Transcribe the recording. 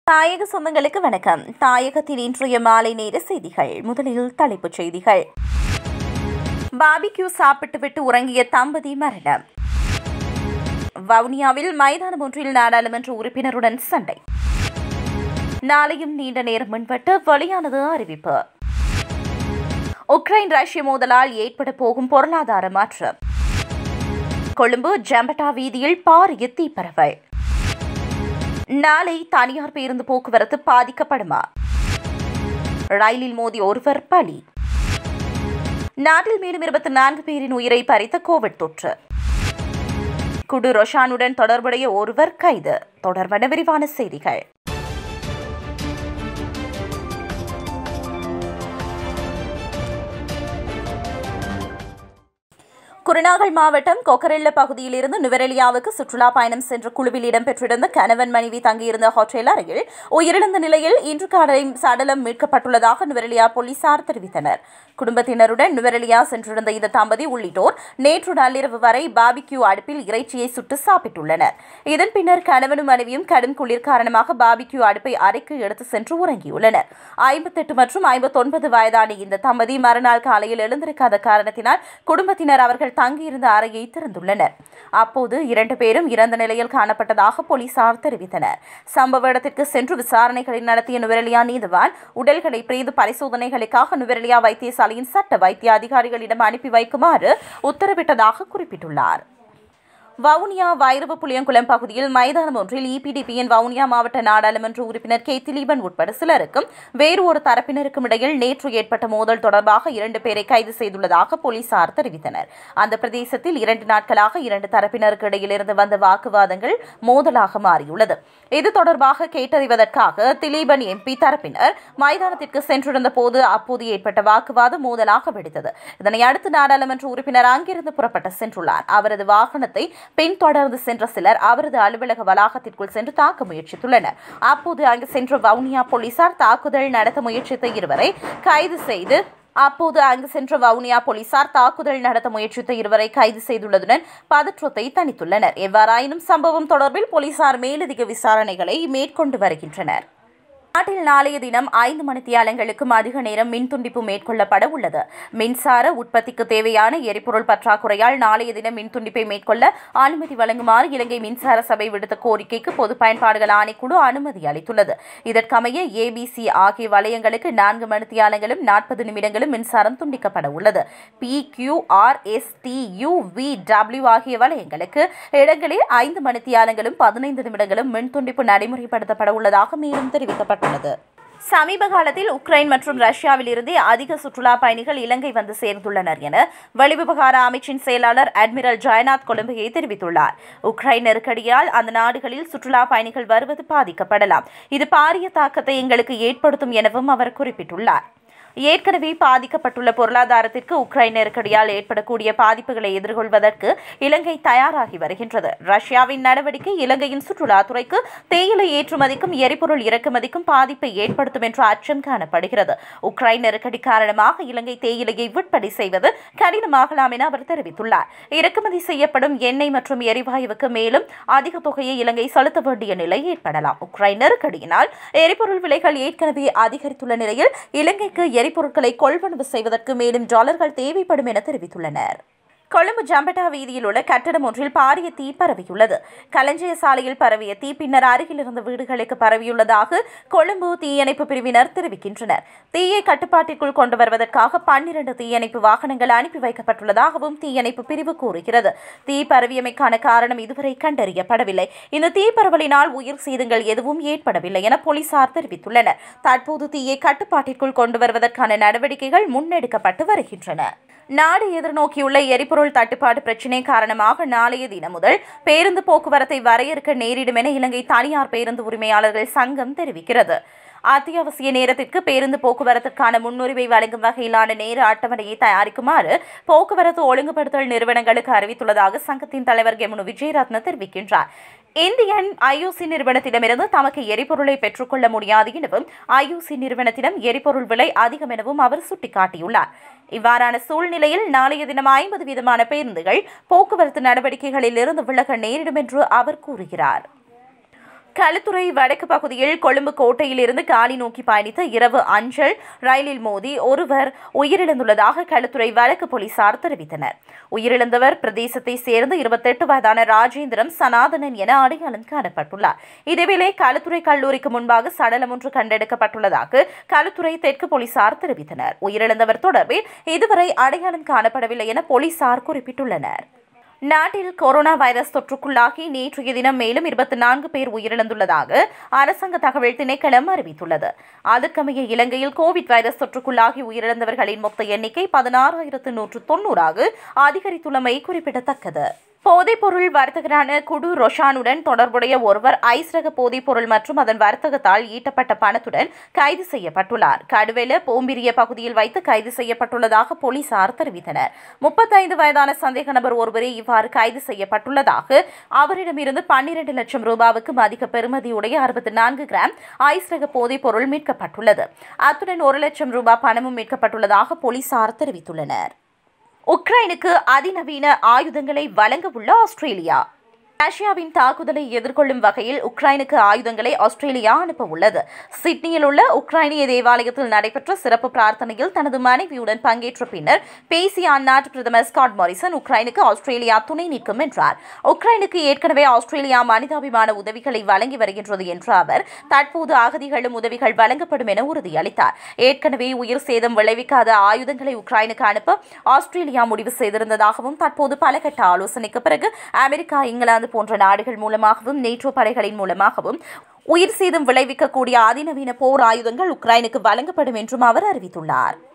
தாயக சொந்தங்களுக்கு வணக்கம் தாயகத்தின் இன்றைய மாலை நேர செய்திகள் முதலில் தலைப்புச் செய்திகள் பாபிக்யூ சாப்பிட்டுவிட்டு உறங்கிய தம்பதி மரணம் வவுனியாவில் மைதானம் ஒன்றில் நாடாளுமன்ற உறுப்பினருடன் சண்டை நாளையும் நீண்ட நேரம் முன்பட்டு வெளியானது அறிவிப்பு உக்ரைன் ரஷ்ய மோதலால் ஏற்பட போகும் பொருளாதார மாற்றம் கொழும்பு ஜம்பட்டா வீதியில் பாரிய தீப்பரவல் நாளை தனியார் பேருந்து போக்குவரத்து பாதிக்கப்படுமா ரயிலில் மோதி ஒருவர் பலி நாட்டில் மேலும் இருபத்தி நான்கு பேரின் உயிரை பறித்த கோவிட் தொற்று குடு ரொஷானுடன் தொடர்புடைய ஒருவர் கைது தொடர்பான விரிவான செய்திகள் குருநாகல் மாவட்டம் கொக்கரெல்ல பகுதியிலிருந்து நுவரெலியாவுக்கு சுற்றுலா பயணம் சென்ற குழுவில் இடம்பெற்றிருந்த கணவன் மனைவி தங்கியிருந்த ஹோட்டல் அருகில் உயிரிழந்த நிலையில் இன்று காலை சடலம் மீட்கப்பட்டுள்ளதாக நுவரெலியா போலீசார் தெரிவித்தனர் குடும்பத்தினருடன் நுவரெலியா சென்றிருந்த இந்த தம்பதி உள்ளிட்டோர் நேற்று நள்ளிரவு வரை பாபிக்யூ அடுப்பில் இறைச்சியை சுட்டு சாப்பிட்டுள்ளனர் இதன் பின்னர் கணவனும் மனைவியும் கடும் குளிர் காரணமாக பாபிக்யூ அடுப்பை அறைக்கு எடுத்து சென்று உறங்கியுள்ளனர் ஐம்பத்தெட்டு மற்றும் ஐம்பத்தொன்பது வயதான இந்த தம்பதி மறுநாள் காலையில் எழுந்திருக்காத காரணத்தினால் குடும்பத்தினர் அவர்கள் தங்கியிருந்த அறையை திறந்துள்ளனர் அப்போது இரண்டு பேரும் இறந்த நிலையில் காணப்பட்டதாக போலீசார் தெரிவித்தனர் சம்பவ இடத்திற்கு சென்று விசாரணைகளை நடத்திய நுவரெலியா நீதிவான் உடல்களை பிரேத பரிசோதனைகளுக்காக நுவரெலியா வைத்தியசாலையின் சட்ட வைத்திய அதிகாரிகளிடம் அனுப்பி வைக்குமாறு உத்தரவிட்டதாக குறிப்பிட்டுள்ளார் வவுனியா வைரவ புளியங்குளம் பகுதியில் மைதானம் ஒன்றில் இபிடிபியின் வவுனியா மாவட்ட நாடாளுமன்ற உறுப்பினர் கே திலீபன் உட்பட சிலருக்கும் வேறு ஒரு தரப்பினருக்கும் இடையில் நேற்று ஏற்பட்ட மோதல் தொடர்பாக இரண்டு பேரை கைது செய்துள்ளதாக போலீசார் தெரிவித்தனர் அந்த பிரதேசத்தில் இரண்டு நாட்களாக இரண்டு தரப்பினருக்கு இடையில் இருந்து வந்த வாக்குவாதங்கள் மோதலாக மாறியுள்ளது இது தொடர்பாக கேட்டறிவதற்காக திலீபன் எம்பி தரப்பினர் மைதானத்திற்கு சென்றிருந்த போது அப்போது ஏற்பட்ட வாக்குவாதம் மோதலாக வெடித்தது இதனை அடுத்து நாடாளுமன்ற உறுப்பினர் அங்கிருந்து புறப்பட்டு சென்றுள்ளார் அவரது வாகனத்தை பின்தொடர்ந்து சென்ற சிலர் அவரது அலுவலக வளாகத்திற்குள் சென்று தாக்க முயற்சித்துள்ளனர் அப்போது அங்கு சென்ற வவுனியா போலீசார் தாக்குதல் நடத்த முயற்சித்த இருவரை கைது செய்து அப்போது அங்கு சென்ற வவுனியா போலீசார் தாக்குதல் நடத்த முயற்சித்த இருவரை கைது செய்துள்ளதுடன் பதற்றத்தை தணித்துள்ளனர் எவ்வாறாயினும் சம்பவம் தொடர்பில் போலீசார் மேலதிக விசாரணைகளை மேற்கொண்டு வருகின்றனர் நாட்டில் நாளைய தினம் ஐந்து மணித்தியாலங்களுக்கும் அதிக நேரம் மின் துண்டிப்பு மேற்கொள்ளப்பட உள்ளது மின்சார உற்பத்திக்கு தேவையான எரிபொருள் பற்றாக்குறையால் நாளைய தினம் மின் துண்டிப்பை மேற்கொள்ள அனுமதி வழங்குமாறு இலங்கை மின்சார சபை விடுத்த கோரிக்கைக்கு பொது பயன்பாடுகள் ஆணைக்குழு அனுமதி அளித்துள்ளது இதற்கமைய ஏபிசி ஆகிய வலயங்களுக்கு நான்கு மணித்தியாலங்களும் நாற்பது நிமிடங்களும் மின்சாரம் துண்டிக்கப்பட உள்ளது P Q R S T U V W ஆகிய வலயங்களுக்கு இடங்களில் ஐந்து மணித்தியாலங்களும் பதினைந்து நிமிடங்களும் மின் துண்டிப்பு நடைமுறைப்படுத்தப்பட உள்ளதாக மேலும் தெரிவிக்கப்பட்டது தெரிவிக்கப்பட்டுள்ளது சமீப காலத்தில் உக்ரைன் மற்றும் ரஷ்யாவில் இருந்தே அதிக சுற்றுலா பயணிகள் இலங்கை வந்து சேர்ந்துள்ளனர் என வெளிவிவகார அமைச்சின் செயலாளர் அட்மிரல் ஜெயநாத் கொலம்பையை தெரிவித்துள்ளார் உக்ரைன் நெருக்கடியால் அந்த நாடுகளில் சுற்றுலா பயணிகள் வருவது பாதிக்கப்படலாம் இது பாரிய தாக்கத்தை எங்களுக்கு ஏற்படுத்தும் எனவும் அவர் குறிப்பிட்டுள்ளார் ஏற்கனவே பாதிக்கப்பட்டுள்ள பொருளாதாரத்திற்கு உக்ரைன் நெருக்கடியால் ஏற்படக்கூடிய பாதிப்புகளை எதிர்கொள்வதற்கு இலங்கை தயாராகி வருகின்றது ரஷ்யாவின் நடவடிக்கை இலங்கையின் சுற்றுலாத்துறைக்கு தேயிலை ஏற்றுமதிக்கும் எரிபொருள் இறக்குமதிக்கும் பாதிப்பை ஏற்படுத்தும் என்ற அச்சம் காணப்படுகிறது உக்ரைன் நெருக்கடி காரணமாக இலங்கை தேயிலையை விற்பனை செய்வது கடினமாகலாம் என அவர் தெரிவித்துள்ளார் இறக்குமதி செய்யப்படும் எண்ணெய் மற்றும் எரிவாயுவுக்கு மேலும் அதிக தொகையை இலங்கை செலுத்த வேண்டிய நிலை ஏற்படலாம் உக்ரைன் நெருக்கடியினால் எரிபொருள் விலைகள் ஏற்கனவே அதிகரித்துள்ள நிலையில் இலங்கைக்கு எரிபொருட்களை கொள்வனவு செய்வதற்கு மேலும் டாலர்கள் தேவைப்படும் என தெரிவித்துள்ளனர் கொழும்பு ஜம்பட்டா வீதியில் உள்ள கட்டடம் ஒன்றில் பாரிய தீ பரவியுள்ளது களஞ்சிய சாலையில் பரவிய தீ பின்னர் அருகில் இருந்த வீடுகளுக்கு பரவியுள்ளதாக கொழும்பு தீயணைப்பு பிரிவினர் தெரிவிக்கின்றனர் தீயை கட்டுப்பாட்டிற்குள் கொண்டு வருவதற்காக பன்னிரண்டு தீயணைப்பு வாகனங்கள் அனுப்பி வைக்கப்பட்டுள்ளதாகவும் தீயணைப்பு பிரிவு கூறுகிறது தீ பரவியமைக்கான காரணம் இதுவரை கண்டறியப்படவில்லை இந்த தீ பரவலினால் உயிர் சேதங்கள் எதுவும் ஏற்படவில்லை என போலீசார் தெரிவித்துள்ளனர் தற்போது தீயை கட்டுப்பாட்டிற்குள் கொண்டு வருவதற்கான நடவடிக்கைகள் முன்னெடுக்கப்பட்டு வருகின்றன நாடு எதிர்நோக்கியுள்ள எரிபொருள் தட்டுப்பாடு பிரச்சினை காரணமாக நாளைய தினம் முதல் பேருந்து போக்குவரத்தை வரையறுக்க நேரிடும் என இலங்கை தனியார் பேருந்து உரிமையாளர்கள் சங்கம் தெரிவிக்கிறது அத்தியாவசிய நேரத்திற்கு பேருந்து போக்குவரத்திற்கான முன்னுரிமை வழங்கும் வகையிலான நேர அட்டவணையை தயாரிக்குமாறு போக்குவரத்து ஒழுங்குபடுத்தல் நிறுவனங்களுக்கு அறிவித்துள்ளதாக சங்கத்தின் தலைவர் கெமுனு விஜயரத்ன தெரிவிக்கின்றார் இந்தியன் ஐஓசி நிறுவனத்திடமிருந்து தமக்கு எரிபொருளை பெற்றுக்கொள்ள முடியாது எனவும் ஐஓசி நிறுவனத்திடம் எரிபொருள் விலை அதிகம் எனவும் அவர் சுட்டிக்காட்டியுள்ளார் இவ்வாறான சூழ்நிலையில் நாளைய தினம் ஐம்பது வீதமான பேருந்துகள் போக்குவரத்து நடவடிக்கைகளில் இருந்து விலக நேரிடும் என்று அவர் கூறுகிறார் களுத்துறை வடக்கு பகுதியில் கொழும்பு கோட்டையிலிருந்து காலி நோக்கி பயணித்த இரவு அஞ்சல் ரயிலில் மோதி ஒருவர் உயிரிழந்துள்ளதாக களுத்துறை வடக்கு போலீசார் தெரிவித்தனர் உயிரிழந்தவர் பிரதேசத்தை சேர்ந்த இருபத்தெட்டு வயதான ராஜேந்திரம் சனாதனன் என அடையாளம் காணப்பட்டுள்ளார் இதேவேளை களுத்துறை கல்லூரிக்கு முன்பாக சடலம் ஒன்று கண்டெடுக்கப்பட்டுள்ளதாக களுத்துறை தெற்கு போலீசார் தெரிவித்தனர் உயிரிழந்தவர் தொடர்பில் இதுவரை அடையாளம் காணப்படவில்லை என போலீசார் குறிப்பிட்டுள்ளனர் நாட்டில் கொரோனா வைரஸ் தொற்றுக்குள்ளாகி நேற்றைய தினம் மேலும் இருபத்தி நான்கு பேர் உயிரிழந்துள்ளதாக அரசாங்க தகவல் திணைக்களம் அறிவித்துள்ளது அதற்கமைய இலங்கையில் கோவிட் வைரஸ் தொற்றுக்குள்ளாகி உயிரிழந்தவர்களின் மொத்த எண்ணிக்கை பதினாறாயிரத்து நூற்று தொன்னூறாக அதிகரித்துள்ளமை குறிப்பிடத்தக்கது போதைப்பொருள் வர்த்தகரான குடு ரொஷானுடன் தொடர்புடைய ஒருவர் ஐஸ் ரக போதைப்பொருள் மற்றும் அதன் வர்த்தகத்தால் ஈட்டப்பட்ட பணத்துடன் கைது செய்யப்பட்டுள்ளார் கடுவெல போம்பிரிய பகுதியில் வைத்து கைது செய்யப்பட்டுள்ளதாக போலீசார் தெரிவித்தனர் முப்பத்தைந்து வயதான சந்தேக நபர் ஒருவரே இவ்வாறு கைது செய்யப்பட்டுள்ளதாக அவரிடமிருந்து பன்னிரண்டு லட்சம் ரூபாவுக்கு அதிக பெறுமதியுடைய அறுபத்தி நான்கு கிராம் ஐஸ் ரக போதைப்பொருள் மீட்கப்பட்டுள்ளது அத்துடன் ஒரு லட்சம் ரூபாய் பணமும் மீட்கப்பட்டுள்ளதாக போலீசார் தெரிவித்துள்ளனர் உக்ரைனுக்கு அதிநவீன ஆயுதங்களை வழங்க உள்ள ஆஸ்திரேலியா ரஷ்யாவின் தாக்குதலை எதிர்கொள்ளும் வகையில் உக்ரைனுக்கு ஆயுதங்களை ஆஸ்திரேலியா அனுப்ப உள்ளது சிட்னியில் உள்ள உக்ரைனிய தேவாலயத்தில் நடைபெற்ற சிறப்பு பிரார்த்தனையில் தனது மனைவியுடன் பங்கேற்ற பின்னர் பேசிய அந்நாட்டு பிரதமர் ஸ்காட் மாரிசன் உக்ரைனுக்கு ஆஸ்திரேலியா துணை நிற்கும் என்றார் உக்ரைனுக்கு ஏற்கனவே ஆஸ்திரேலியா மனிதாபிமான உதவிகளை வழங்கி வருகின்றது என்ற அவர் தற்போது அகதிகளும் உதவிகள் வழங்கப்படும் என உறுதியளித்தார் ஏற்கனவே உயிர் சேதம் விளைவிக்காத ஆயுதங்களை உக்ரைனுக்கு அனுப்ப ஆஸ்திரேலியா முடிவு செய்திருந்ததாகவும் தற்போது பல கட்ட ஆலோசனைக்கு பிறகு அமெரிக்கா இங்கிலாந்து போன்ற நாடுகள் மூலமாகவும் நேட்டோ படைகளின் மூலமாகவும் உயிர் சேதம் விளைவிக்கக்கூடிய அதிநவீன போர் ஆயுதங்கள் உக்ரைனுக்கு வழங்கப்படும் என்றும் அவர் அறிவித்துள்ளார்